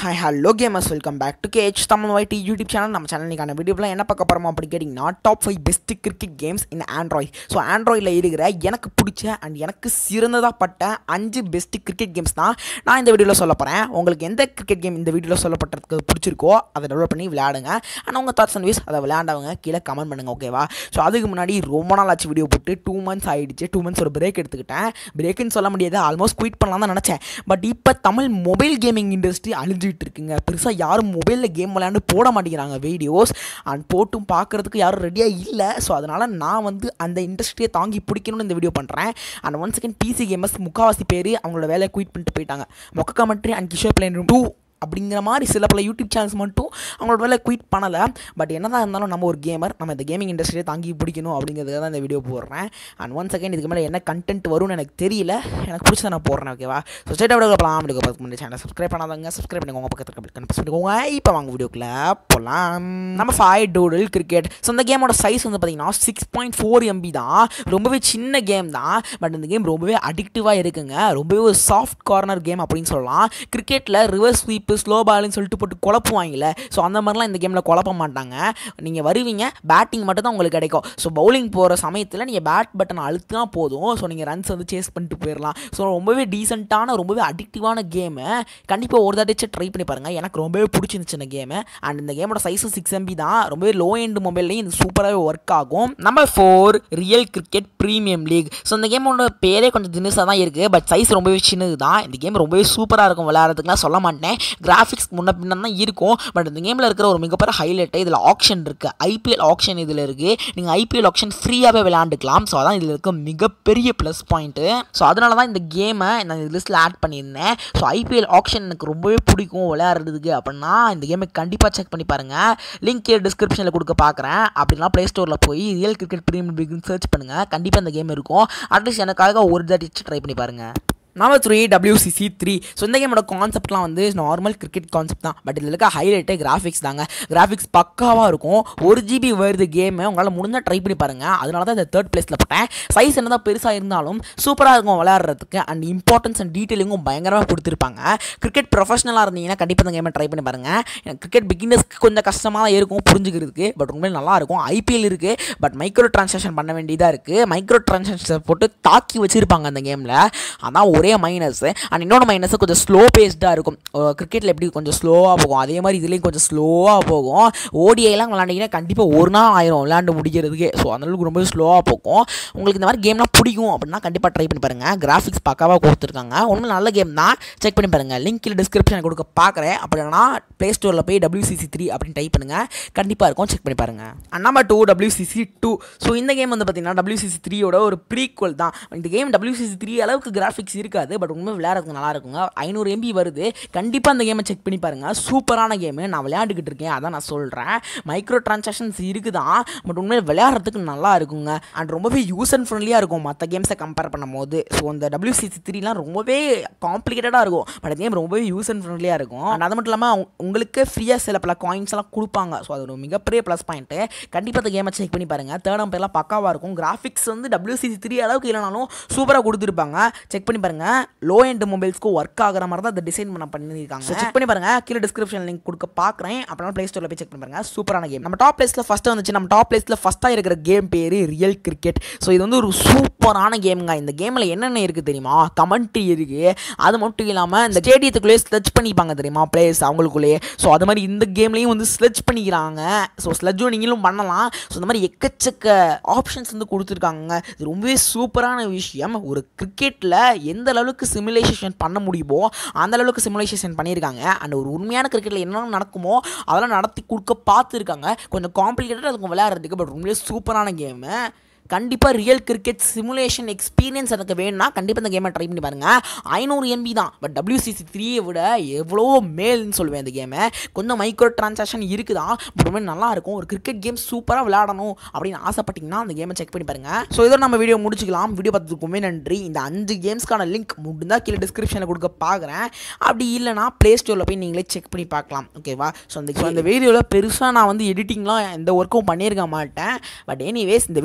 hi hello gamers welcome back to கேச் தமிழ் ஒயிட் YouTube channel நம்ம சேனலுக்கான வீடியோவில் என்ன பார்க்க போகிறோம் அப்படி கேட்டிங்கன்னா top five best cricket games in Android so ஆண்ட்ராய்டில் இருக்கிற எனக்கு பிடிச்ச அண்ட் எனக்கு சிறந்ததாக பட்ட அஞ்சு பெஸ்ட் கிரிக்கெட் கேம்ஸ் தான் நான் இந்த வீடியோவில் சொல்ல போகிறேன் உங்களுக்கு எந்த கிரிக்கெட் கேம் இந்த வீடியோவில் சொல்லப்பட்டதுக்கு பிடிச்சிருக்கோ அதை டெவலப் பண்ணி விளையாடுங்க அண்ட் உங்கள் தாட்ஸ் அண்ட் வியூஸ் அதை விளையாண்டவங்க கீழே கமெண்ட் பண்ணுங்கள் ஓகேவா ஸோ அதுக்கு முன்னாடி ரொம்ப நாள் ஆச்சு வீடியோ போட்டு டூ மந்த்ஸ் ஆகிடுச்சு டூ மந்த்ஸ் ஒரு பிரேக் எடுத்துக்கிட்டேன் பிரேக்குன்னு சொல்ல முடியாது ஆல்மோஸ்ட் குயிட் பண்ணலாம் தான் நினச்சேன் பட் இப்போ தமிழ் மொபைல் கேமிங் இண்டஸ்ட்ரி அழிஞ்சிட்டு இருக்குங்க பெருசாக யாரும் மொபைலில் கேம் விளையாண்டு போட மாட்டேங்கிறாங்க வீடியோஸ் அண்ட் போட்டும் பார்க்குறதுக்கு யாரும் ரெடியாக இல்லை ஸோ அதனால் நான் வந்து அந்த இண்டஸ்ட்ரியை தாங்கி பிடிக்கணும்னு இந்த வீடியோ பண்ணுறேன் and one second PC gamers முக்காவாசி பேர் அவங்களோட வேலையை குயிட் பண்ணிட்டு போயிட்டாங்க மொக்க கமெண்ட்ரி அண்ட் கிஷோர் பிளேன் டூ அப்படிங்கிற மாதிரி சில பல யூடியூப் சேனல்ஸ் மட்டும் அவங்களோட வேலை குயிட் பண்ணலை பட் என்னதான் இருந்தாலும் நம்ம ஒரு கேமர் நம்ம இந்த கேமிங் இண்டஸ்ட்ரியை தாங்கி பிடிக்கணும் அப்படிங்கிறதுக்காக தான் இந்த வீடியோ போடுறேன் அண்ட் ஒன் செகண்ட் இதுக்கு மேலே என்ன கண்டென்ட் வரும்னு எனக்கு தெரியல எனக்கு பிடிச்சதை நான் போடுறேன் ஓகேவா ஸோ ஸ்டேட் வீடியோ போகலாம் வீடியோ பார்க்க முடியும் சேனல் சப்ஸ்கிரைப் பண்ணாதவங்க சப்ஸ்கிரைப் பண்ணிக்கோங்க பக்கத்தில் கம்பெனி பண்ணிக்கோங்க இப்போ வாங்க வீடியோக்குள்ள போகலாம் நம்ம ஃபைவ் டூடல் கிரிக்கெட் ஸோ இந்த கேமோட சைஸ் வந்து பார்த்தீங்கன்னா சிக்ஸ் பாயிண்ட் ஃபோர் எம்பி தான் ரொம்பவே சின்ன கேம் தான் பட் இந்த கேம் ரொம்பவே அடிக்டிவாக இருக்குங்க ரொம்பவே ஒரு சாஃப்ட் கார்னர் கேம் அப்படின்னு சொல்லலாம் கிரிக்கெட்டில் ரிவர்ஸ் ஸ்வீப்பு ஸ்லோ பால்னு சொல்லிட்டு போட்டு குழப்புவாங்கல்ல ஸோ அந்த மாதிரிலாம் இந்த கேமில் குழப்ப மாட்டாங்க நீங்கள் வருவீங்க பேட்டிங் மட்டும் தான் உங்களுக்கு கிடைக்கும் ஸோ பவுலிங் போகிற சமயத்தில் நீங்கள் பேட் பட்டனை அழுத்தினா போதும் ஸோ நீங்கள் ரன்ஸ் வந்து சேஸ் பண்ணிட்டு போயிடலாம் ஸோ ரொம்பவே டீசெண்டான ரொம்பவே அடிக்டிவான கேமு கண்டிப்பாக ஒரு தடவை ட்ரை பண்ணி பாருங்கள் எனக்கு ரொம்பவே பிடிச்சிருந்துச்சு இந்த கேமு அண்ட் இந்த கேமோட சைஸும் சிக்ஸ் எம்பி தான் ரொம்பவே லோ எண்ட் மொபைல்லையும் இது சூப்பராகவே ஒர்க் ஆகும் number four real cricket premium league so இந்த கேமோட பேரே கொஞ்சம் தினுசாக தான் இருக்குது பட் சைஸ் ரொம்பவே சின்னது தான் இந்த கேம் ரொம்பவே சூப்பராக இருக்கும் விளையாடுறதுக்குலாம் சொல்ல மாட்டேன் கிராஃபிக்ஸ் முன்ன பின்ன தான் இருக்கும் பட் இந்த கேமில் இருக்கிற ஒரு மிகப்பெரிய ஹைலைட்டு இதில் ஆப்ஷன் இருக்குது ஐபிஎல் ஆப்ஷன் இதில் இருக்குது நீங்கள் ஐபிஎல் ஆப்ஷன் ஃப்ரீயாகவே விளையாண்டுக்கலாம் ஸோ அதான் இதில் இருக்க மிகப்பெரிய ப்ளஸ் பாயிண்ட்டு ஸோ அதனால தான் இந்த கேமை நான் இந்த லிஸ்ட்டில் ஆட் பண்ணியிருந்தேன் ஸோ ஐபிஎல் ஆப்ஷன் எனக்கு ரொம்பவே பிடிக்கும் விளையாடுறதுக்கு அப்படின்னா இந்த கேமை கண்டிப்பாக செக் பண்ணி பாருங்கள் லிங்க் டிஸ்கிரிப்ஷனில் கொடுக்க பார்க்குறேன் அப்படின்னா ப்ளே ஸ்டோரில் போய் ரியல் கிரிக்கெட் ப்ரீமியம் லீக்னு சர்ச் பண்ணுங்கள் கண்டிப்பாக இந்த கேம் இருக்கும் அட்லீஸ்ட் எனக்காக ஒரு தாட்டி ட்ரை பண்ணி பாருங்கள் number three WCC three so இந்த கேமோட கான்செப்ட்லாம் வந்து நார்மல் கிரிக்கெட் கான்செப்ட் தான் பட் இதில் இருக்க ஹைலைட்டே கிராஃபிக்ஸ் தாங்க கிராஃபிக்ஸ் பக்காவாக இருக்கும் ஒரு ஜிபி வருது கேமு உங்களால் முடிஞ்சால் ட்ரை பண்ணி பாருங்கள் அதனால தான் இந்த தேர்ட் பிளேஸில் போட்டேன் சைஸ் என்ன தான் பெருசாக இருந்தாலும் சூப்பராக இருக்கும் விளையாடுறதுக்கு அண்ட் இம்பார்ட்டன்ஸ் அண்ட் டீட்டெயிலிங்கும் பயங்கரமாக கொடுத்துருப்பாங்க கிரிக்கெட் ப்ரொஃபஷனலாக இருந்தீங்கன்னா கண்டிப்பாக இந்த கேமை ட்ரை பண்ணி பாருங்கள் கிரிக்கெட் பிகினர்ஸ்க்கு கொஞ்சம் கஷ்டமாக தான் இருக்கும் புரிஞ்சுக்கிறதுக்கு பட் உண்மையில் நல்லா இருக்கும் ஐபிஎல் இருக்குது பட் மைக்ரோ ட்ரான்சாக்ஷன் பண்ண வேண்டியதாக இருக்குது மைக்ரோ ட்ரான்சாக்ஷன் போட்டு தாக்கி வச்சுருப்பாங்க அந்த கேமில் அதான் ஒரே மைனஸ் அண்ட் இன்னொன்று மைனஸ் கொஞ்சம் ஸ்லோ பேஸ்டாக இருக்கும் கிரிக்கெட்டில் எப்படி கொஞ்சம் ஸ்லோவாக போகும் அதே மாதிரி இதுலேயும் கொஞ்சம் ஸ்லோவாக போகும் ஓடிஐலாம் விளாண்டிங்கன்னா கண்டிப்பாக ஒரு நாள் ஆயிரும் விளாண்டு முடிக்கிறதுக்கே ஸோ அந்தளவுக்கு ரொம்ப ஸ்லோவாக போகும் உங்களுக்கு இந்த மாதிரி கேம்லாம் பிடிக்கும் அப்படின்னா கண்டிப்பாக ட்ரை பண்ணி பாருங்கள் கிராஃபிக்ஸ் பக்காவாக கொடுத்துருக்காங்க உண்மையில் நல்ல கேம் தான் செக் பண்ணி பாருங்கள் லிங்க்கில் டிஸ்கிரிப்ஷன் கொடுக்க பார்க்குறேன் அப்படின்னா ப்ளே ஸ்டோரில் போய் டபிள்யூசிசி த்ரீ அப்படின்னு டைப் பண்ணுங்கள் கண்டிப்பாக இருக்கும் செக் பண்ணி பாருங்கள் number two WCC two so இந்த கேம் வந்து பார்த்தீங்கன்னா டபிள்யூசிசி த்ரீயோட ஒரு ப்ரீக்வல் தான் இந்த கேம் டபிள்யூசிசி த்ரீ அளவுக்கு கிராஃபிக்ஸ் இருக்காது பட் உண்மை விளையாடுறதுக்கு நல்லா இருக்குங்க ஐநூறு எம்பி வருது கண்டிப்பாக அந்த கேமை செக் பண்ணி பாருங்கள் சூப்பரான கேமு நான் விளையாண்டுக்கிட்டு இருக்கேன் அதான் நான் சொல்கிறேன் மைக்ரோ ட்ரான்சாக்ஷன்ஸ் இருக்குதான் பட் உண்மையில் விளையாடுறதுக்கு நல்லா இருக்குங்க அண்ட் ரொம்பவே யூஸ் அண்ட் ஃப்ரெண்ட்லியாக இருக்கும் மற்ற கேம்ஸை கம்பேர் பண்ணும் போது ஸோ அந்த டபிள்யூசிசி த்ரீலாம் ரொம்பவே காம்ப்ளிகேட்டடாக இருக்கும் பட் கேம் ரொம்பவே யூஸ் அண்ட் ஃப்ரெண்ட்லியாக இருக்கும் அண்ட் அது மட்டும் இல்லாமல் உங்களுக்கு ஃப்ரீயாக சில பல காயின்ஸ் எல்லாம் கொடுப்பாங்க ஸோ அது ஒரு மிகப்பெரிய ப்ளஸ் பாயிண்ட்டு கண்டிப்பாக அந்த கேமை செக் பண்ணி பாருங்கள் தேர்ட் அம்பேர்லாம் பக்காவாக இருக்கும் கிராஃபிக்ஸ் வந்து டபிள்யூசிசி த்ரீ அளவுக்கு இல்லைனாலும் சூப்பராக கொடுத்துருப்பாங்க செக் பண்ணி பாருங்கள் லோ எண்ட் மொபைல்ஸ்க்கு ஒர்க் ஆகிற மாதிரி தான் அதை டிசைன் பண்ண பண்ணியிருக்காங்க செக் பண்ணி பாருங்க கீழே டிஸ்கிரிப்ஷன் லிங்க் கொடுக்க பார்க்குறேன் அப்படின்னா ப்ளே ஸ்டோரில் போய் செக் பண்ணி பாருங்க சூப்பரான கேம் நம்ம டாப் பிளேஸில் ஃபஸ்ட்டு வந்துச்சு நம்ம டாப் பிளேஸில் ஃபஸ்ட்டாக இருக்கிற கேம் பேர் ரியல் கிரிக்கெட் ஸோ இது வந்து ஒரு சூப்பரான கேமுங்க இந்த கேமில் என்னென்ன இருக்குது தெரியுமா கமெண்ட்ரி இருக்குது அது மட்டும் இல்லாமல் இந்த ஸ்டேடியத்துக்குள்ளேயே ஸ்லெச் பண்ணிப்பாங்க தெரியுமா பிளேயர்ஸ் அவங்களுக்குள்ளேயே ஸோ அது மாதிரி இந்த கேம்லேயும் வந்து ஸ்லெச் பண்ணிக்கிறாங்க ஸோ ஸ்லெஜும் நீங்களும் பண்ணலாம் ஸோ இந்த மாதிரி எக்கச்சக்க ஆப்ஷன்ஸ் வந்து கொடுத்துருக்காங்க இது ரொம்பவே சூப்பரான விஷயம் ஒரு கிரிக்கெட்டில் எந்த அளவுக்கு சிமுலேஷன் பண்ண முடியுமோ அந்த அளவுக்கு சிமுலேஷன் பண்ணியிருக்காங்க அண்ட் ஒரு உண்மையான கிரிக்கெட்டில் என்ன நடக்குமோ அதெல்லாம் நடத்தி கொடுக்க பார்த்துருக்காங்க கொஞ்சம் காம்ப்ளிகேட்டடாக இருக்கும் விளையாடுறதுக்கு பட் உண்மையிலே சூப்பரான கேமு கண்டிப்பாக ரியல் கிரிக்கெட் சிமுலேஷன் எக்ஸ்பீரியன்ஸ் எனக்கு வேணும்னா கண்டிப்பாக இந்த கேமை ட்ரை பண்ணி பாருங்கள் ஐநூறு எம்பி தான் பட் டபிள்யூசிசி த்ரீயை விட எவ்வளோ மேல்னு சொல்லுவேன் இந்த கேமை கொஞ்சம் மைக்ரோ ட்ரான்சாக்ஷன் இருக்குதான் பட் ரொம்ப நல்லா இருக்கும் ஒரு கிரிக்கெட் கேம் சூப்பராக விளையாடணும் அப்படின்னு ஆசைப்பட்டீங்கன்னா அந்த கேமை செக் பண்ணி பாருங்கள் ஸோ இதோட நம்ம வீடியோ முடிச்சுக்கலாம் வீடியோ பார்த்ததுக்குமே நன்றி இந்த அஞ்சு கேம்ஸ்க்கான லிங்க் முடிந்தால் கீழே டிஸ்கிரிப்ஷனில் கொடுக்க பார்க்குறேன் அப்படி இல்லைனா ப்ளே ஸ்டோரில் போய் நீங்களே செக் பண்ணி பார்க்கலாம் ஓகேவா ஸோ அந்த ஸோ அந்த வீடியோவில் பெருசாக நான் வந்து எடிட்டிங்லாம் எந்த ஒர்க்கும் பண்ணியிருக்க மாட்டேன் பட் எனிவேஸ் இந்த வீடியோ உங்களுக்கு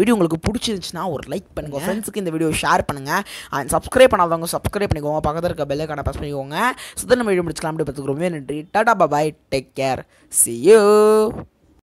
பிடிச்சிருந்துச்சுன்னா ஒரு லைக் பண்ணுங்கள் ஃப்ரெண்ட்ஸுக்கு இந்த வீடியோ ஷேர் பண்ணுங்கள் அண்ட் சப்ஸ்கிரைப் பண்ணாதவங்க சப்ஸ்கிரைப் பண்ணிக்கோங்க பக்கத்தில் இருக்க பெல்லைக்கான ப்ரெஸ் பண்ணிக்கோங்க சுத்தம் வீடியோ முடிச்சுக்கலாம் அப்படி பார்த்துக்கு ரொம்ப நன்றி tata bye take care see you